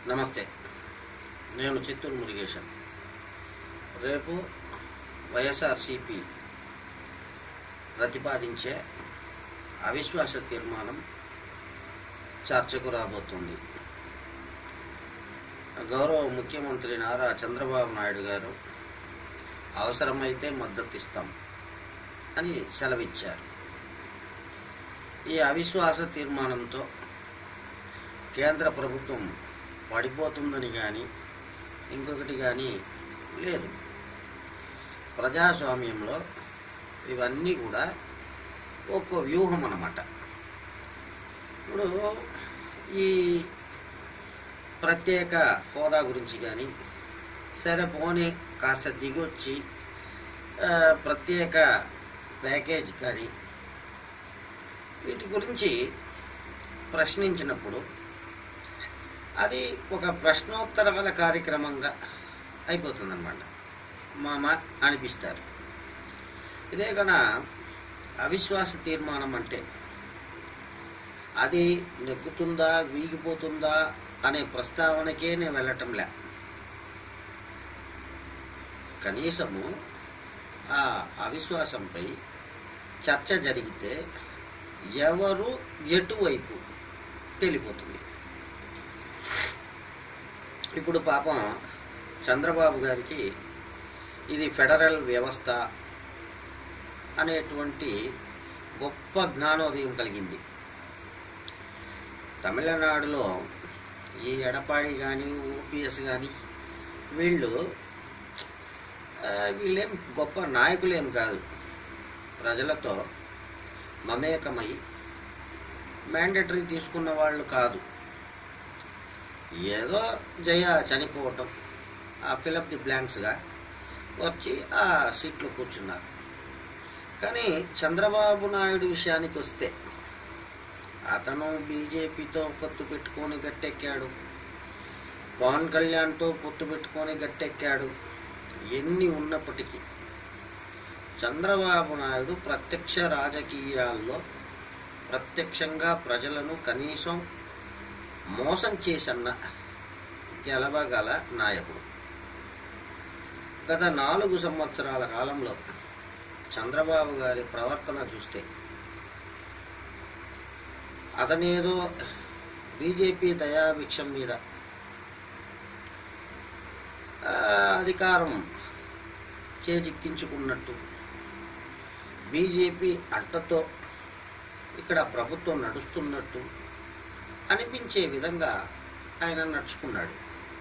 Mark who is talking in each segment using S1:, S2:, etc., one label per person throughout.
S1: నమస్తే నేను చిత్తూరు మురుగేశన్ రేపు వైఎస్ఆర్సిపి ప్రతిపాదించే అవిశ్వాస తీర్మానం చర్చకు రాబోతుంది గౌరవ ముఖ్యమంత్రి నారా చంద్రబాబు నాయుడు గారు అవసరమైతే మద్దతిస్తాం అని సెలవిచ్చారు ఈ అవిశ్వాస తీర్మానంతో కేంద్ర ప్రభుత్వం పడిపోతుందని కానీ ఇంకొకటి కానీ లేదు ప్రజాస్వామ్యంలో ఇవన్నీ కూడా ఒక్క వ్యూహం అన్నమాట ఇప్పుడు ఈ ప్రత్యేక హోదా గురించి కానీ సరే పోనీ కాస్త దిగొచ్చి ఆ, ప్రత్యేక ప్యాకేజ్ కానీ వీటి గురించి ప్రశ్నించినప్పుడు అది ఒక ప్రశ్నోత్తరాల కార్యక్రమంగా అయిపోతుందన్నమాట మామ అనిపిస్తారు ఇదే కన అవిశ్వాస తీర్మానం అంటే అది నెగ్గుతుందా వీగిపోతుందా అనే ప్రస్తావనకే నేను వెళ్ళటంలే కనీసము ఆ అవిశ్వాసంపై చర్చ జరిగితే ఎవరు ఎటువైపు తెలిపోతుంది ఇప్పుడు పాపం చంద్రబాబు గారికి ఇది ఫెడరల్ వ్యవస్థ అనేటువంటి గొప్ప జ్ఞానోదయం కలిగింది తమిళనాడులో ఈ ఎడపాడి కానీ ఓపీఎస్ కానీ వీళ్ళు ఆ, వీళ్ళేం గొప్ప నాయకులేం కాదు ప్రజలతో మమేకమై మ్యాండేటరీ తీసుకున్న వాళ్ళు కాదు ఏదో జయ చనిపోవటం ఆ ఫిలప్ ది బ్లాంక్స్గా వచ్చి ఆ సీట్లో కూర్చున్నారు కానీ చంద్రబాబు నాయుడు విషయానికి వస్తే అతను బీజేపీతో పొత్తు పెట్టుకొని గట్టెక్కాడు పవన్ కళ్యాణ్తో పొత్తు పెట్టుకొని గట్టెక్కాడు ఎన్ని ఉన్నప్పటికీ చంద్రబాబు నాయుడు ప్రత్యక్ష రాజకీయాల్లో ప్రత్యక్షంగా ప్రజలను కనీసం మోసం చేసన్న గెలవగల నాయకుడు గత నాలుగు సంవత్సరాల కాలంలో చంద్రబాబు గారి ప్రవర్తన చూస్తే అతనేదో బీజేపీ దయాభిక్షం మీద ఆ, అధికారం చేజిక్కించుకున్నట్టు బీజేపీ అడ్డతో ఇక్కడ ప్రభుత్వం నడుస్తున్నట్టు అనిపించే విధంగా ఆయన నడుచుకున్నాడు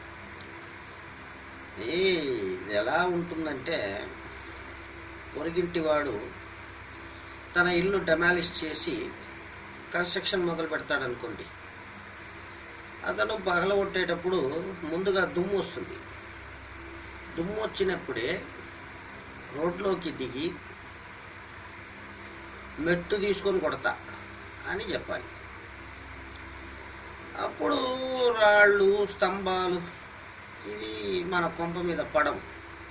S1: ఏ ఇది ఎలా ఉంటుందంటే పొరిగింటి వాడు తన ఇల్లు డెమాలిష్ చేసి కన్స్ట్రక్షన్ మొదలు పెడతాడనుకోండి అతను పగలగొట్టేటప్పుడు ముందుగా దుమ్ము వస్తుంది దుమ్ము వచ్చినప్పుడే రోడ్లోకి దిగి మెట్టు తీసుకొని కొడతా అని చెప్పాలి అప్పుడు రాళ్ళు స్తంభాలు ఇవి మన కొంప మీద పడవు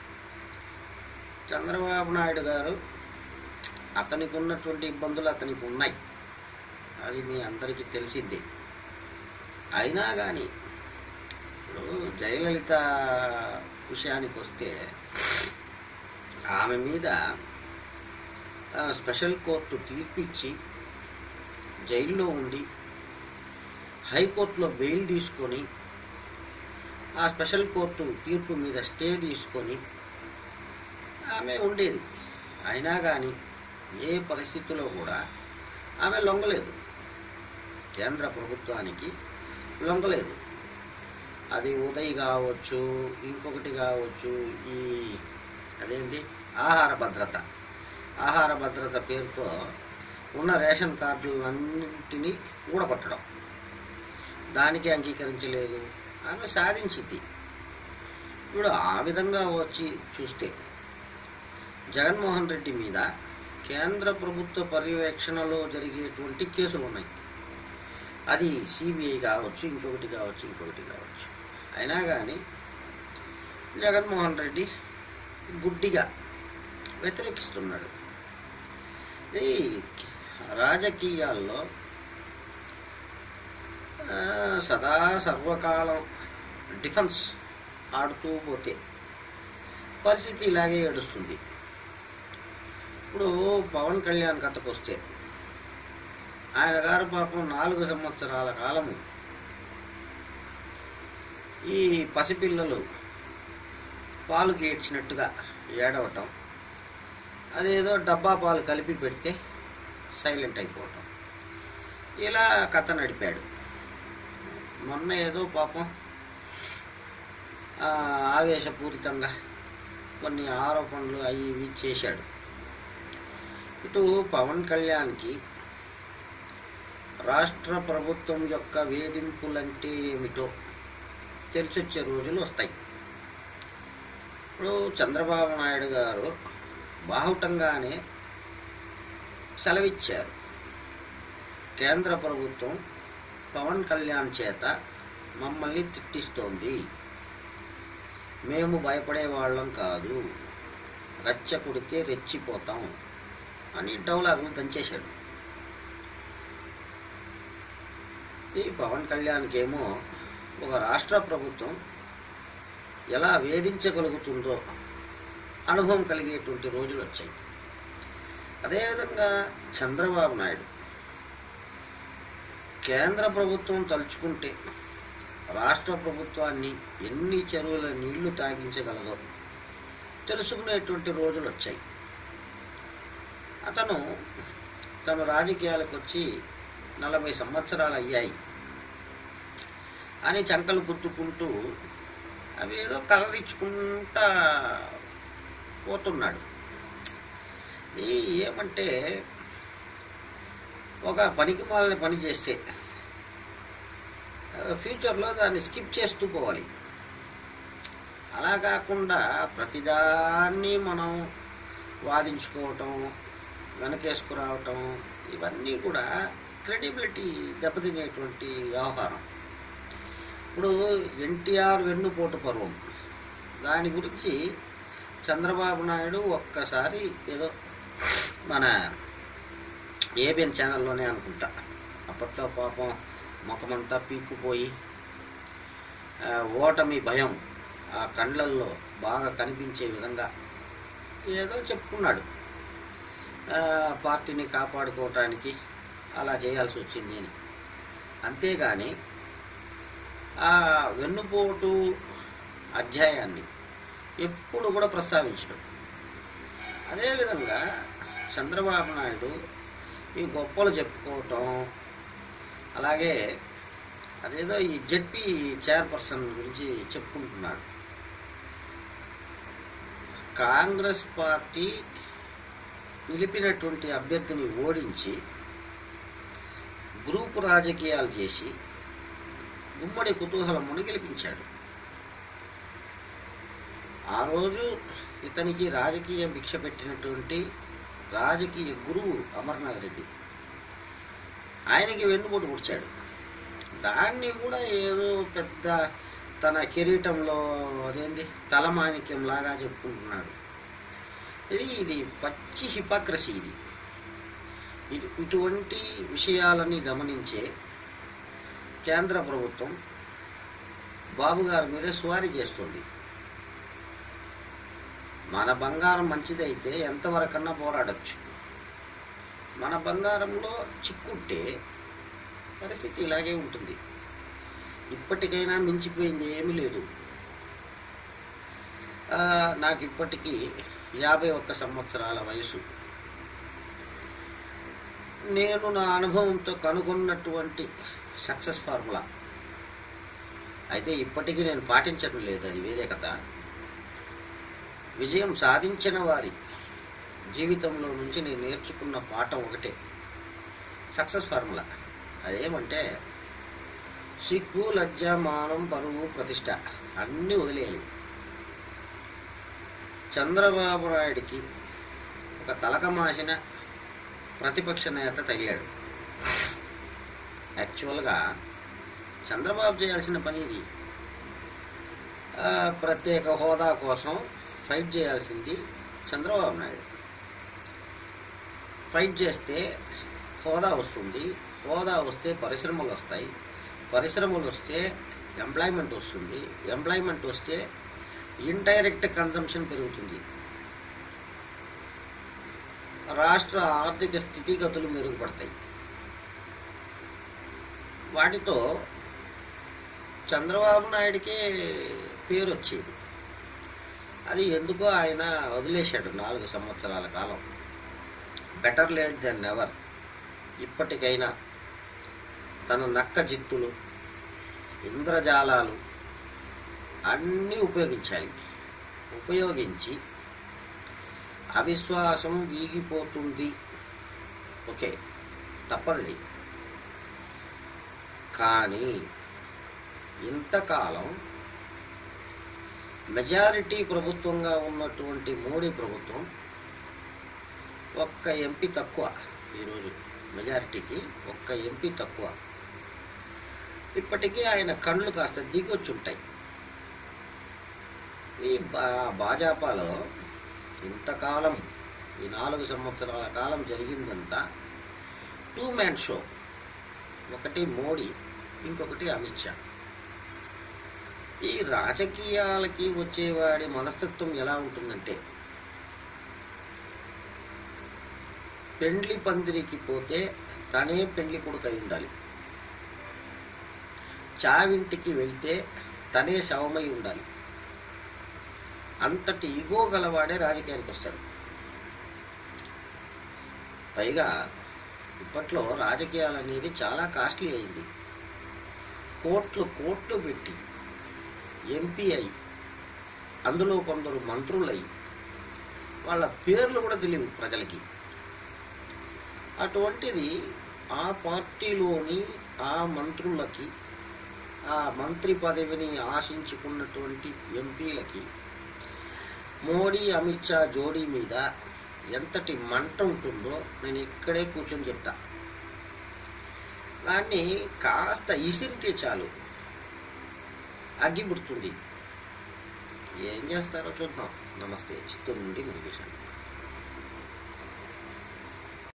S1: చంద్రబాబు నాయుడు గారు అతనికి ఉన్నటువంటి ఇబ్బందులు అతనికి ఉన్నాయి అది మీ అందరికీ తెలిసిందే అయినా కానీ ఇప్పుడు జయలలిత విషయానికి వస్తే ఆమె మీద ఆ, స్పెషల్ కోర్టు తీర్పు ఇచ్చి జైల్లో ఉండి హైకోర్టులో బెయిల్ తీసుకొని ఆ స్పెషల్ కోర్టు తీర్పు మీద స్టే తీసుకొని ఆమె ఉండేది అయినా కానీ ఏ పరిస్థితిలో కూడా ఆమె లొంగలేదు కేంద్ర ప్రభుత్వానికి లొంగలేదు అది ఉదయ్ కావచ్చు ఇంకొకటి కావచ్చు ఈ అదేంటి ఆహార భద్రత ఆహార భద్రత పేరుతో ఉన్న రేషన్ కార్డులన్నింటినీ ఊడగొట్టడం దానికి అంగీకరించలేదు ఆమె సాధించింది ఇప్పుడు ఆ విధంగా వచ్చి చూస్తే జగన్మోహన్ రెడ్డి మీద కేంద్ర ప్రభుత్వ పర్యవేక్షణలో జరిగేటువంటి కేసులు ఉన్నాయి అది సిబిఐ కావచ్చు ఇంకొకటి కావచ్చు ఇంకొకటి కావచ్చు అయినా కానీ జగన్మోహన్ రెడ్డి గుడ్డిగా వ్యతిరేకిస్తున్నాడు ఈ రాజకీయాల్లో ఆ, సదా సర్వకాలం డిఫెన్స్ ఆడుతూ పోతే పరిస్థితి ఇలాగే ఏడుస్తుంది ఇప్పుడు పవన్ కళ్యాణ్ కథకు వస్తే ఆయన గారు పాపం నాలుగు సంవత్సరాల కాలము ఈ పసిపిల్లలు పాలు గేడ్చినట్టుగా ఏడవటం అదేదో డబ్బా పాలు కలిపి పెడితే సైలెంట్ అయిపోవటం ఇలా కథ నడిపాడు మొన్న ఏదో పాపం ఆ, ఆవేశపూరితంగా కొన్ని ఆరోపణలు అవి ఇవి చేశాడు ఇటు పవన్ కళ్యాణ్కి రాష్ట్ర ప్రభుత్వం యొక్క వేధింపులంటే ఏమిటో తెలిసొచ్చే రోజులు వస్తాయి ఇప్పుడు చంద్రబాబు నాయుడు గారు బాహుటంగానే సెలవిచ్చారు కేంద్ర ప్రభుత్వం పవన్ కళ్యాణ్ చేత మమ్మల్ని తిట్టిస్తోంది మేము భయపడే వాళ్ళం కాదు రచ్చ పుడితే రెచ్చిపోతాం అని డౌలాగులు దంచేశాడు ఈ పవన్ కళ్యాణ్కి ఏమో ఒక రాష్ట్ర ప్రభుత్వం ఎలా వేధించగలుగుతుందో అనుభవం కలిగేటువంటి రోజులు వచ్చాయి అదేవిధంగా చంద్రబాబు నాయుడు కేంద్ర ప్రభుత్వం తలుచుకుంటే రాష్ట్ర ప్రభుత్వాన్ని ఎన్ని చెరువుల నీళ్లు తాగించగలదో తెలుసుకునేటువంటి రోజులు వచ్చాయి అతను తను రాజకీయాలకు వచ్చి నలభై సంవత్సరాలు అయ్యాయి అని చంకలు గుద్దుకుంటూ అవి ఏదో కలరించుకుంటా పోతున్నాడు ఈ ఏమంటే ఒక పనికి మాలని పని చేస్తే ఆ, ఫ్యూచర్లో దాన్ని స్కిప్ చేస్తూ పోవాలి అలా కాకుండా ప్రతిదాన్ని మనం వాదించుకోవటం వెనకేసుకురావటం ఇవన్నీ కూడా క్రెడిబిలిటీ దెబ్బతినేటువంటి వ్యవహారం ఇప్పుడు ఎన్టీఆర్ వెన్నుపోటు పర్వం దాని గురించి చంద్రబాబు నాయుడు ఒక్కసారి ఏదో మన ఏబిఎన్ ఛానల్లోనే అనుకుంటా అప్పట్లో పాపం ముఖమంతా పీక్కుపోయి ఆ, ఓటమి భయం ఆ కండ్లల్లో బాగా కనిపించే విధంగా ఏదో చెప్పుకున్నాడు ఆ, పార్టీని కాపాడుకోవటానికి అలా చేయాల్సి వచ్చింది అని అంతేగాని ఆ వెన్నుపోటు అధ్యాయాన్ని ఎప్పుడు కూడా ప్రస్తావించడం అదేవిధంగా చంద్రబాబు నాయుడు ఈ గొప్పలు చెప్పుకోవటం అలాగే అదేదో ఈ జెడ్పీ చైర్పర్సన్ గురించి చెప్పుకుంటున్నాడు కాంగ్రెస్ పార్టీ నిలిపినటువంటి అభ్యర్థిని ఓడించి గ్రూపు రాజకీయాలు చేసి గుమ్మడి కుతూహలమును గెలిపించాడు ఆ రోజు ఇతనికి రాజకీయ భిక్ష పెట్టినటువంటి రాజకీయ గురువు అమర్నాథ్ రెడ్డి ఆయనకి వెన్నుపోటు పుడిచాడు దాన్ని కూడా ఏదో పెద్ద తన కిరీటంలో అదేంది తలమాణిక్యం లాగా చెప్పుకుంటున్నాడు ఇది ఇది పచ్చి హిపాక్రసీ ఇది ఇటు- ఇటువంటి విషయాలని గమనించే కేంద్ర ప్రభుత్వం బాబు గారి మీద స్వారీ చేస్తుంది మన బంగారం మంచిదైతే ఎంతవరకన్నా పోరాడచ్చు మన బంగారంలో చిక్కుంటే పరిస్థితి ఇలాగే ఉంటుంది ఇప్పటికైనా మించిపోయింది ఏమీ లేదు ఆ, నాకు ఇప్పటికీ యాభై ఒక్క సంవత్సరాల వయసు నేను నా అనుభవంతో కనుగొన్నటువంటి సక్సెస్ ఫార్ములా అయితే ఇప్పటికీ నేను పాటించడం లేదు అది వేరే కథ విజయం సాధించిన వారి జీవితంలో నుంచి నేను నేర్చుకున్న పాఠం ఒకటే సక్సెస్ ఫార్ములా అదేమంటే సిగ్గు లజ్జ మానం పరువు ప్రతిష్ట అన్నీ వదిలేయాలి చంద్రబాబు నాయుడికి ఒక తలకమాసిన ప్రతిపక్ష నేత తగిలాడు యాక్చువల్గా చంద్రబాబు చేయాల్సిన పని ఇది ఆ, ప్రత్యేక హోదా కోసం ఫైట్ చేయాల్సింది చంద్రబాబు నాయుడు ఫైట్ చేస్తే హోదా వస్తుంది హోదా వస్తే పరిశ్రమలు వస్తాయి పరిశ్రమలు వస్తే ఎంప్లాయ్మెంట్ వస్తుంది ఎంప్లాయ్మెంట్ వస్తే ఇండైరెక్ట్ కన్సంప్షన్ పెరుగుతుంది రాష్ట్ర ఆర్థిక స్థితిగతులు మెరుగుపడతాయి వాటితో చంద్రబాబు నాయుడికే పేరు వచ్చేది అది ఎందుకో ఆయన వదిలేశాడు నాలుగు సంవత్సరాల కాలం బెటర్ లేట్ దెన్ నెవర్ ఇప్పటికైనా తన నక్క జిత్తులు ఇంద్రజాలాలు అన్నీ ఉపయోగించాలి ఉపయోగించి అవిశ్వాసం వీగిపోతుంది ఓకే తప్పది కానీ ఇంతకాలం మెజారిటీ ప్రభుత్వంగా ఉన్నటువంటి మోడీ ప్రభుత్వం ఒక్క ఎంపీ తక్కువ ఈరోజు మెజారిటీకి ఒక్క ఎంపీ తక్కువ ఇప్పటికీ ఆయన కళ్ళు కాస్త దిగొచ్చుంటాయి ఈ బా భాజపాలో ఇంతకాలం ఈ నాలుగు సంవత్సరాల కాలం జరిగిందంతా టూ మ్యాన్ షో ఒకటి మోడీ ఇంకొకటి అమిత్ షా ఈ రాజకీయాలకి వచ్చేవాడి మనస్తత్వం ఎలా ఉంటుందంటే పెండ్లి పందిరికి పోతే తనే పెండ్లి కొడుకు అయి ఉండాలి చావింటికి వెళ్తే తనే శవమై ఉండాలి అంతటి ఇగో గలవాడే రాజకీయానికి వస్తాడు పైగా ఇప్పట్లో రాజకీయాలు అనేది చాలా కాస్ట్లీ అయింది కోట్లు కోట్లు పెట్టి ఎంపీ అయి అందులో కొందరు మంత్రులై వాళ్ళ పేర్లు కూడా తెలియవు ప్రజలకి అటువంటిది ఆ పార్టీలోని ఆ మంత్రులకి ఆ మంత్రి పదవిని ఆశించుకున్నటువంటి ఎంపీలకి మోడీ అమిత్ షా జోడీ మీద ఎంతటి మంట ఉంటుందో నేను ఇక్కడే కూర్చొని చెప్తా దాన్ని కాస్త ఇసిరితే చాలు అగ్గి పుడుతుంది ఏం చేస్తారో చూద్దాం నమస్తే చిత్తూరు నుండి మురుగేశాను